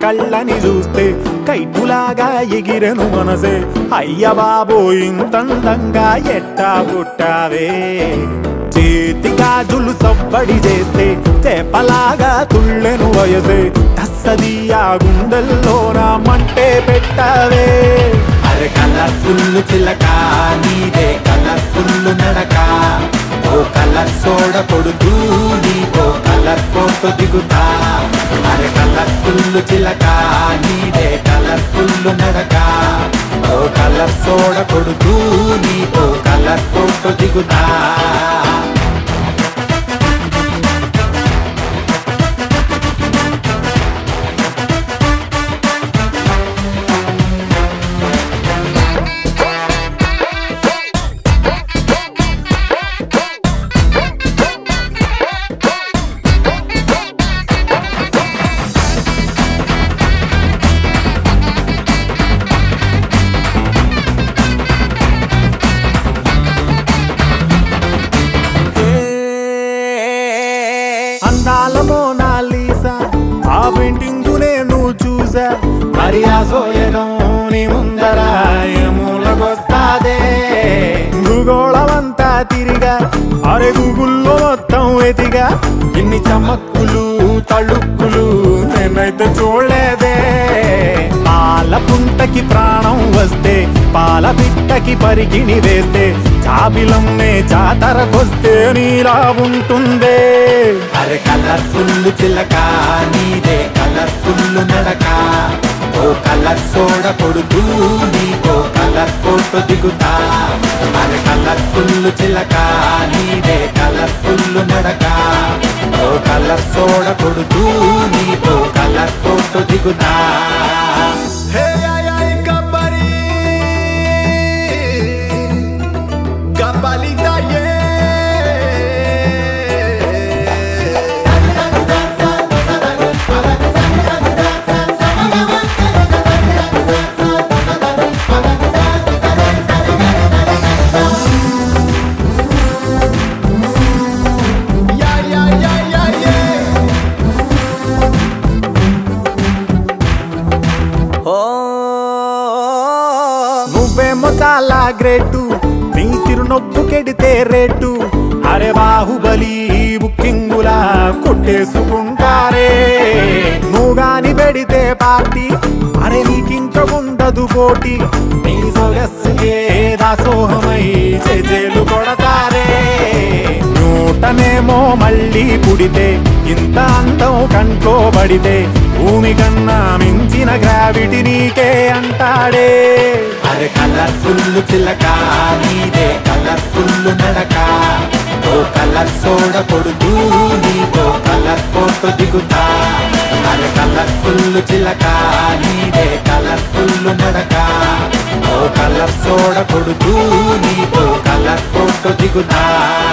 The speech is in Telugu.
కళ్ళని చూస్తే కైటులాగా ఎగిరెను మనసే అయ్య బాబో ఇంతందంగా ఎట్టా పుట్టావే చేతి గాజులు సవ్వడి చేస్తే చేపలాగా తుళ్ళెను వయసే తస్సదియా గుండెల్లో నా మంటే పెట్టావే అరే కలర్ఫుల్ చిలక నీదే కలర్ఫుల్ నడక ఓ కలర్ సోడ కొడుతూ నీతో కలర్ ఫోటో దిగుతా అరే కలర్ఫుల్ చిలక నీదే కలర్ఫుల్ నడక ఓ కలర్ సోడ కొడుతూ నీతో కలర్ ఫోటో దిగుతా అందాల మోనాలీసా ఆ పెయింటింగ్ నేను చూసా మరి ఆ సోయగం నీ ముందర మూలకొస్తాదే భూగోళమంతా తిరిగా అరే గూగుల్లో మొత్తం ఎతిగా ఇన్ని చమక్కులు తళుక్కులు నేనైతే చూడలేదే పాల పుంటకి ప్రాణం వస్తే పాల పిట్టకి పరిగిణి వేస్తే చాబిలమ్మే జాతరకొస్తే నీలా ఉంటుందే అరే కలర్ఫుల్ చిలక నీదే కలర్ఫుల్ నడక ఓ కలర్ సోడ కొడుతూ నీతో కలర్ ఫోటో దిగుతా అరే కలర్ఫుల్ చిలక నీదే కలర్ఫుల్ నడక ఓ కలర్ సోడ కొడుతూ నీతో కలర్ ఫోటో దిగుతా Hey, ay, ay, Capari. Capalita, yeah. Yeah, yeah, yeah, yeah, yeah. నువ్వేమో చాలా గ్రేటు నీ చిరునొప్పు కెడితే రేటు అరే బాహుబలి బుక్కింగులా కొట్టేసుకుంటారే నువ్వు గాని పెడితే పార్టీ అరే నీకింక ఉండదు పోటీ నీ సొగస్సుకే దాసోహమై చేజేలు కొడతారే నూటనేమో మళ్ళీ పుడితే ఇంత అందం కంట్లోబడితే భూమి కన్నా మించిన గ్రావిటీ నీకే అంటాడే అరే కలర్ఫుల్ చిలక నీదే కలర్ఫుల్ నడక ఓ కలర్ సోడ కొడుతూ నీతో కలర్ ఫోటో దిగుతా అరే కలర్ఫుల్ చిలక నీదే కలర్ఫుల్ నడక ఓ కలర్ సోడ కొడుతూ నీతో కలర్ ఫోటో దిగుతా